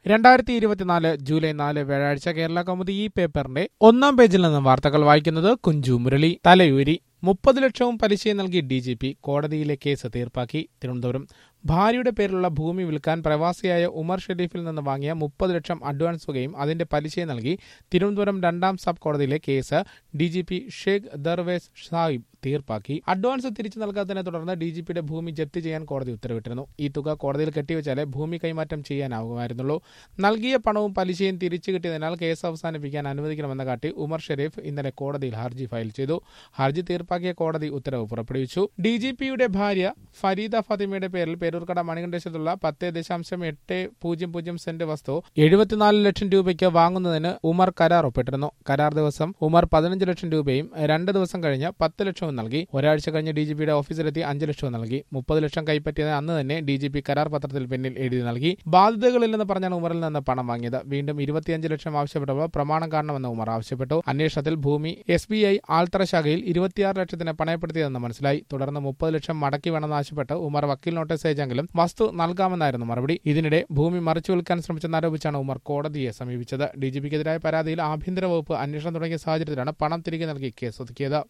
രണ്ടായിരത്തി ഇരുപത്തിനാല് ജൂലൈ നാല് വ്യാഴാഴ്ച കേരള കൗമുദി ഈ പേപ്പറിന്റെ ഒന്നാം പേജിൽ നിന്ന് വാർത്തകൾ വായിക്കുന്നത് കുഞ്ചു മുരളി തലയൂരി മുപ്പത് ലക്ഷവും പലിശയും നൽകി ഡി ജി പി കോടതിയിലെ കേസ് തീർപ്പാക്കി തിരുവനന്തപുരം ഭാര്യയുടെ പേരിലുള്ള ഭൂമി വിൽക്കാൻ പ്രവാസിയായ ഉമർ ഷെരീഫിൽ നിന്ന് വാങ്ങിയ മുപ്പത് ലക്ഷം അഡ്വാൻസ് തുകയും അതിന്റെ പലിശയും നൽകി തിരുവനന്തപുരം രണ്ടാം സബ് കോടതിയിലെ case D G P Sheikh Darvesh Sahib തീർപ്പാക്കി അഡ്വാൻസ് തിരിച്ചു നൽകാത്തതിനെ തുടർന്ന് ഡി ജി പിയുടെ ഭൂമി ജപ്തി ചെയ്യാൻ കോടതി ഉത്തരവിട്ടിരുന്നു ഈ തുക കോടതിയിൽ കെട്ടിവെച്ചാലേ ഭൂമി കൈമാറ്റം ചെയ്യാനാകുമായിരുന്നുള്ളൂ നൽകിയ പണവും പലിശയും തിരിച്ചു കിട്ടിയതിനാൽ കേസ് അവസാനിപ്പിക്കാൻ അനുവദിക്കണമെന്ന് കാട്ടി ഉമർ ഷെരീഫ് ഇന്നലെ കോടതിയിൽ ഹർജി ഫയൽ ചെയ്തു ഹർജി തീർപ്പാക്കിയ കോടതി ഉത്തരവ് പുറപ്പെടുവിച്ചു ഡി ജി പിയുടെ ഭാര്യ ഫരീദ ഫാത്തിമയുടെ പേരിൽ പേരൂർക്കട മണികണ്ഠേശ്വരത്തുള്ള പത്ത് ദശാംശം എട്ട് പൂജ്യം പൂജ്യം സെന്റ് വസ്തു എഴുപത്തിനാല് ലക്ഷം രൂപയ്ക്ക് വാങ്ങുന്നതിന് ഉമർ കരാർ ഒപ്പിട്ടിരുന്നു കരാർ ദിവസം ഉമർ പതിനഞ്ച് ലക്ഷം രൂപയും രണ്ട് ദിവസം കഴിഞ്ഞ് പത്ത് ലക്ഷവും നൽകി ഒരാഴ്ച കഴിഞ്ഞ് ഡി ജി പിയുടെ ഓഫീസിലെത്തി അഞ്ച് ലക്ഷവും നൽകി മുപ്പത് ലക്ഷം കൈപ്പറ്റിയത് അന്ന് തന്നെ ഡി ജി പി കരാർ പത്രത്തിൽ പിന്നിൽ എഴുതി നൽകി ബാധ്യതകളില്ലെന്ന് പറഞ്ഞാണ് ഉമറിൽ നിന്ന് പണം വാങ്ങിയത് വീണ്ടും ഇരുപത്തിയഞ്ച് ലക്ഷം ആവശ്യപ്പെട്ടപ്പോൾ പ്രമാണം കാണണമെന്ന് ഉമർ ആവശ്യപ്പെട്ടു അന്വേഷണത്തിൽ ഭൂമി എസ് ബി ഐ ആൽത്തറ ശാഖയിൽ ഇരുപത്തിയാറ് ലക്ഷത്തിന് പണയപ്പെടുത്തിയതെന്ന് മനസ്സിലായി തുടർന്ന് മുപ്പത് ലക്ഷം മടക്കി വേണമെന്ന് ആവശ്യപ്പെട്ട് ഉമർ വക്കീൽ നോട്ടീസ് അയച്ചെങ്കിലും വസ്തു നൽകാമെന്നായിരുന്നു മറുപടി ഇതിനിടെ ഭൂമി മറിച്ചു വിൽക്കാൻ ശ്രമിച്ചെന്നാരോപിച്ചാണ് ഉമർ കോടതിയെ സമീപിച്ചത് ഡി ജി പിക്കെതിരായ പരാതിയിൽ ആഭ്യന്തര വകുപ്പ് അന്വേഷണം തുടങ്ങിയ സാഹചര്യത്തിലാണ് പണം തിരികെ നൽകി കേസ് ഒതുക്കിയത്